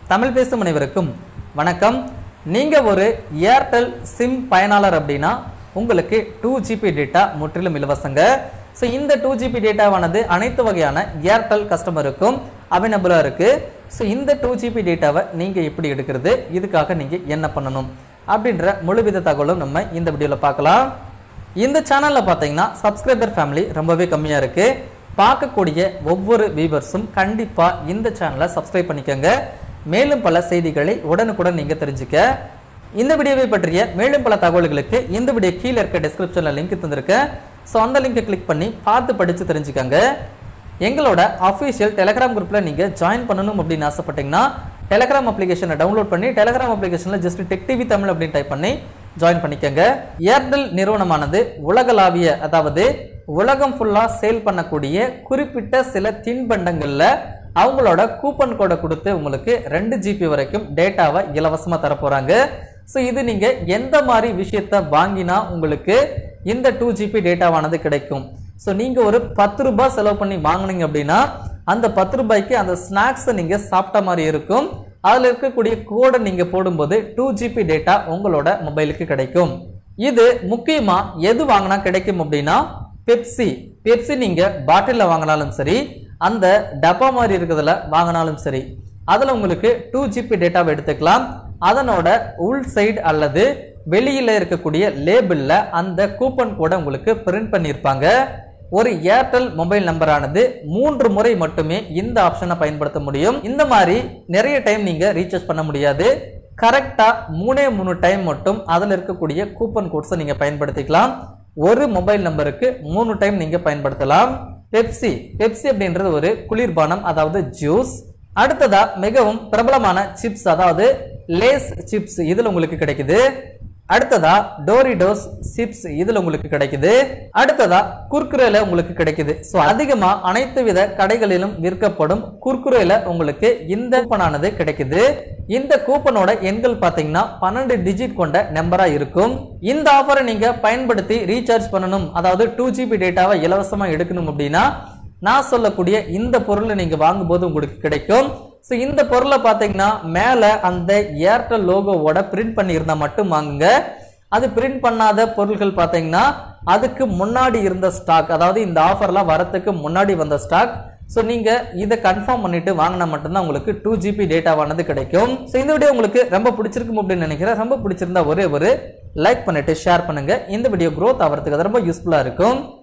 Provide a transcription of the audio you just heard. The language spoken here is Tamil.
தமிழ் பேசும் அனைவருக்கும் வணக்கம் நீங்கள் ஒரு ஏர்டெல் சிம் பயனாளர் அப்படின்னா உங்களுக்கு டூ ஜிபி டேட்டா முற்றிலும் இலவசங்க ஸோ இந்த டூ ஜிபி டேட்டாவானது அனைத்து வகையான ஏர்டெல் கஸ்டமருக்கும் அவைலபிளாக இருக்குது ஸோ இந்த டூ ஜிபி டேட்டாவை நீங்கள் எப்படி எடுக்கிறது இதுக்காக நீங்கள் என்ன பண்ணணும் அப்படின்ற முழுவித தகவலும் நம்ம இந்த வீடியோவில் பார்க்கலாம் இந்த சேனலில் பார்த்தீங்கன்னா சப்ஸ்கிரைபர் ஃபேமிலி ரொம்பவே கம்மியாக இருக்குது பார்க்கக்கூடிய ஒவ்வொரு வியூவர்ஸும் கண்டிப்பாக இந்த சேனலை சப்ஸ்கிரைப் பண்ணிக்கோங்க மேலும் பல செய்திகளை உடனுக்குடன் நீங்கள் தெரிஞ்சுக்க இந்த வீடியோவை பற்றிய மேலும் பல தகவல்களுக்கு இந்த வீடியோ கீழே இருக்க டிஸ்கிரிப்ஷனில் லிங்க் தந்திருக்கேன் ஸோ அந்த லிங்கை கிளிக் பண்ணி பார்த்து படித்து தெரிஞ்சுக்கோங்க எங்களோட அஃபிஷியல் டெலகிராம் குரூப்பில் நீங்கள் ஜாயின் பண்ணணும் அப்படின்னு ஆசைப்பட்டீங்கன்னா டெலகிராம் அப்ளிகேஷனை டவுன்லோட் பண்ணி டெலகிராம் அப்ளிகேஷனில் ஜஸ்ட் டெக் டிவி தமிழ் அப்படின்னு டைப் பண்ணி ஜாயின் பண்ணிக்கோங்க ஏர்டெல் நிறுவனமானது உலகளாவிய அதாவது உலகம் ஃபுல்லாக சேல் பண்ணக்கூடிய குறிப்பிட்ட சில தின்பண்டங்களில் அவங்களோட கூப்பன் கோடை கொடுத்து உங்களுக்கு ரெண்டு ஜிபி வரைக்கும் டேட்டாவை இலவசமாக தரப்போகிறாங்க ஸோ இது நீங்கள் எந்த மாதிரி விஷயத்த வாங்கினா உங்களுக்கு இந்த டூ ஜிபி டேட்டாவானது கிடைக்கும் ஸோ நீங்கள் ஒரு பத்து ரூபாய் செலவு பண்ணி வாங்குனீங்க அப்படின்னா அந்த பத்து ரூபாய்க்கு அந்த ஸ்நாக்ஸை நீங்கள் சாப்பிட்ட மாதிரி இருக்கும் அதில் இருக்கக்கூடிய கோடை நீங்கள் போடும்போது டூ ஜிபி டேட்டா உங்களோட மொபைலுக்கு கிடைக்கும் இது முக்கியமாக எது வாங்கினா கிடைக்கும் அப்படின்னா பெப்சி பெப்சி நீங்கள் பாட்டிலில் வாங்கினாலும் சரி அந்த டப்பா மாதிரி இருக்கிறதுல வாங்கினாலும் சரி அதில் உங்களுக்கு டூ ஜிபி டேட்டாவை எடுத்துக்கலாம் அதனோட உள் சைடு அல்லது வெளியில் இருக்கக்கூடிய லேபிளில் அந்த கூப்பன் கோடை உங்களுக்கு பிரிண்ட் பண்ணியிருப்பாங்க ஒரு ஏர்டெல் மொபைல் நம்பரானது மூன்று முறை மட்டுமே இந்த ஆப்ஷனை பயன்படுத்த முடியும் இந்த மாதிரி நிறைய டைம் நீங்கள் ரீசார்ஜ் பண்ண முடியாது கரெக்டாக மூணே மூணு டைம் மட்டும் அதில் இருக்கக்கூடிய கூப்பன் கோட்ஸை நீங்கள் பயன்படுத்திக்கலாம் ஒரு மொபைல் நம்பருக்கு மூணு டைம் நீங்கள் பயன்படுத்தலாம் பெப்சி பெப்சி அப்படின்றது ஒரு குளிர்பானம் அதாவது ஜூஸ் அடுத்ததா மிகவும் பிரபலமான சிப்ஸ் அதாவது லேஸ் சிப்ஸ் இதில் உங்களுக்கு கிடைக்குது அடுத்ததா டோரிடோஸ் சிப்ஸ் இதுல உங்களுக்கு கிடைக்குது அடுத்ததா குர்குரேல உங்களுக்கு கிடைக்குது ஸோ அதிகமா அனைத்து வித கடைகளிலும் விற்கப்படும் குர்குரேல உங்களுக்கு இந்த கூப்பனானது கிடைக்குது இந்த கூப்பனோட எண்கள் பார்த்தீங்கன்னா பன்னெண்டு டிஜிட் கொண்ட நம்பரா இருக்கும் இந்த ஆஃபரை நீங்க பயன்படுத்தி ரீசார்ஜ் பண்ணணும் அதாவது டூ ஜிபி டேட்டாவை இலவசமா எடுக்கணும் அப்படின்னா நான் சொல்லக்கூடிய இந்த பொருளை நீங்க வாங்கும்போது உங்களுக்கு கிடைக்கும் ஸோ இந்த பொருளை பார்த்தீங்கன்னா மேலே அந்த ஏர்டெல் லோகோவோட பிரிண்ட் பண்ணியிருந்தா மட்டும் வாங்குங்க அது பிரிண்ட் பண்ணாத பொருட்கள் பார்த்தீங்கன்னா அதுக்கு முன்னாடி இருந்த ஸ்டாக் அதாவது இந்த ஆஃபர்லாம் வரத்துக்கு முன்னாடி வந்த ஸ்டாக் ஸோ நீங்கள் இதை கன்ஃபார்ம் பண்ணிட்டு வாங்கினா மட்டும்தான் உங்களுக்கு டூ ஜிபி டேட்டாவானது கிடைக்கும் ஸோ இந்த வீடியோ உங்களுக்கு ரொம்ப பிடிச்சிருக்கும் அப்படின்னு நினைக்கிறேன் ரொம்ப பிடிச்சிருந்தா ஒரே ஒரு லைக் பண்ணிட்டு ஷேர் பண்ணுங்க இந்த வீடியோ growth ஆகிறதுக்கு அது ரொம்ப யூஸ்ஃபுல்லாக இருக்கும்